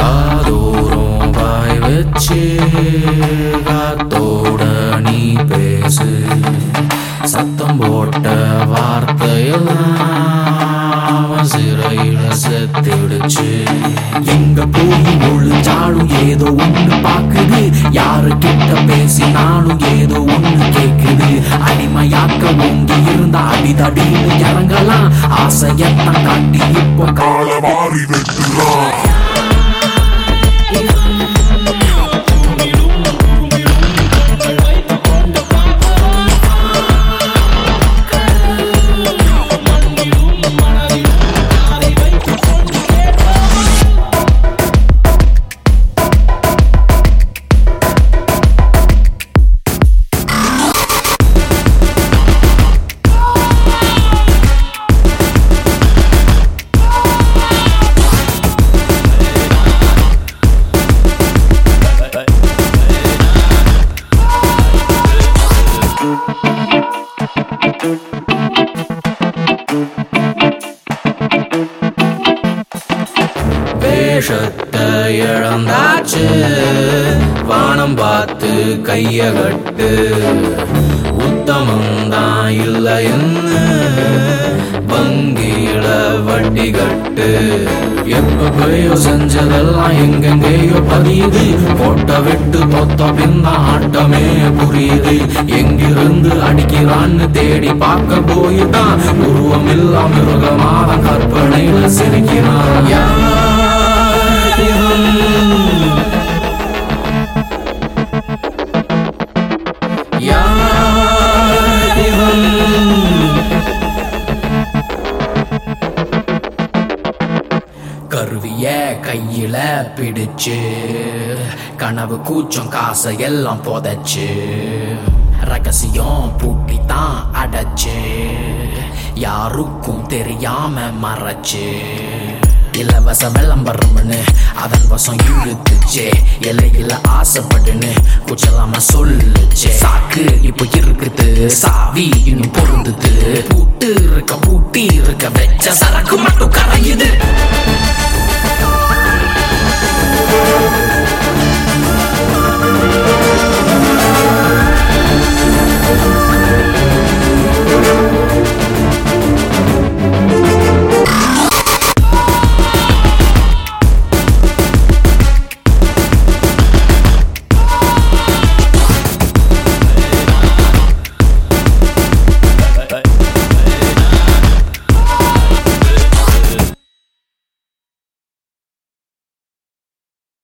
காதோறும் வாய் வச்சு காத்தோட நீ பேசு சத்தம் போட்ட வார்த்தையெல்லாம் அவன் சிறையில செத்திடுச்சு எங்க போய் ஒழிஞ்சாலும் ஏதோ ஒண்ணு பாக்குது யாரு கிட்ட பேசினாலும் ஏதோ ஒண்ணு கேக்குது அடிமையாக்க ஓங்கி இருந்தா அடிதடின்னு இறங்கலாம் ஆசையத்தான் காட்டி இப்ப கால மாறி வெட்டுறான் வேஷத்தை இழந்தாச்சு வானம் பார்த்து கைய கட்டு உத்தமம் தான் இல்லைன்னு வங்கியில வட்டி கட்டு எப்பயோ செஞ்சதெல்லாம் எங்கெங்கேயோ பதியுது போட்ட விட்டு தொத்த பின்ன ஆட்டமே புரியுது எங்கிருந்து அடிக்கிறான்னு தேடி பார்க்க போய்தான் உருவம் இல்லா மிருகமான கற்பனையில சிரிக்கிறான் யார் இவன்? யார் இவன்? கருவிய கையில பிடிச்சு கனவு கூச்சம் காசை எல்லாம் புதைச்சு ரகசியம் பூட்டி தான் அடைச்சு யாருக்கும் தெரியாம மறைச்சு இலவச விளம்பரம்னு அதன் வசம் இழுத்துச்சே இலையில ஆசைப்படுன்னு குச்சலாம சொல்லுச்சே சாக்கு இப்ப இருக்குது சாவி இன்னும் பொருந்துது பூட்டு இருக்க பூட்டி இருக்க வெச்ச சரக்கு மட்டும் கரையுது